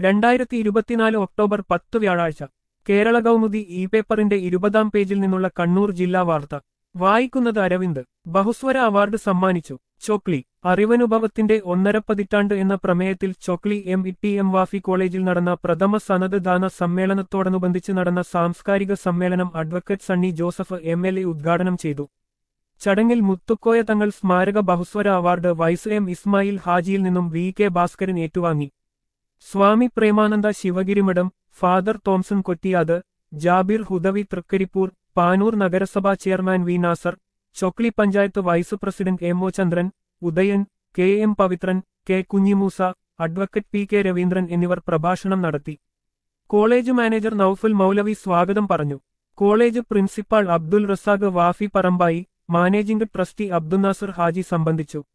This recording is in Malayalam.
രണ്ടായിരത്തി ഇരുപത്തിനാല് ഒക്ടോബർ പത്ത് വ്യാഴാഴ്ച കേരള കൗമുദി ഇ പേപ്പറിന്റെ ഇരുപതാം പേജിൽ നിന്നുള്ള കണ്ണൂർ ജില്ലാ വാർത്ത വായിക്കുന്നത് അരവിന്ദ് ബഹുസ്വര അവാർഡ് സമ്മാനിച്ചു ചൊക്ലി അറിവനുഭവത്തിന്റെ ഒന്നര പതിറ്റാണ്ട് എന്ന പ്രമേയത്തിൽ Chokli M E T M Wafi കോളേജിൽ നടന്ന പ്രഥമ സന്നദ്ധദാന സമ്മേളനത്തോടനുബന്ധിച്ച് നടന്ന സാംസ്കാരിക സമ്മേളനം advocate Sunny Joseph M L A ഉദ്ഘാടനം ചെയ്തു ചടങ്ങിൽ മുത്തുക്കോയ തങ്ങൾ സ്മാരക ബഹുസ്വര അവാർഡ് വൈസ് എം ഇസ്മായിൽ ഹാജിയിൽ നിന്നും വി കെ ഭാസ്കരൻ ഏറ്റുവാങ്ങി സ്വാമി പ്രേമാനന്ദ ശിവഗിരിമഠം ഫാദർ തോംസൺ കൊറ്റിയാത് ജാബിർ ഹുദവി തൃക്കരിപ്പൂർ പാനൂർ നഗരസഭാ chairman V Nasar Chokli panchayat vice president M O Chandran Udayan K M Pavithran K Kunhimoosa advocate P K Raveendran എന്നിവർ പ്രഭാഷണം നടത്തി കോളേജ് മാനേജർ നൌഫുൽ മൗലവി സ്വാഗതം പറഞ്ഞു college principal Abdul Razak Wafy Parambai managing trustee Abdul Nasar Haji സംബന്ധിച്ചു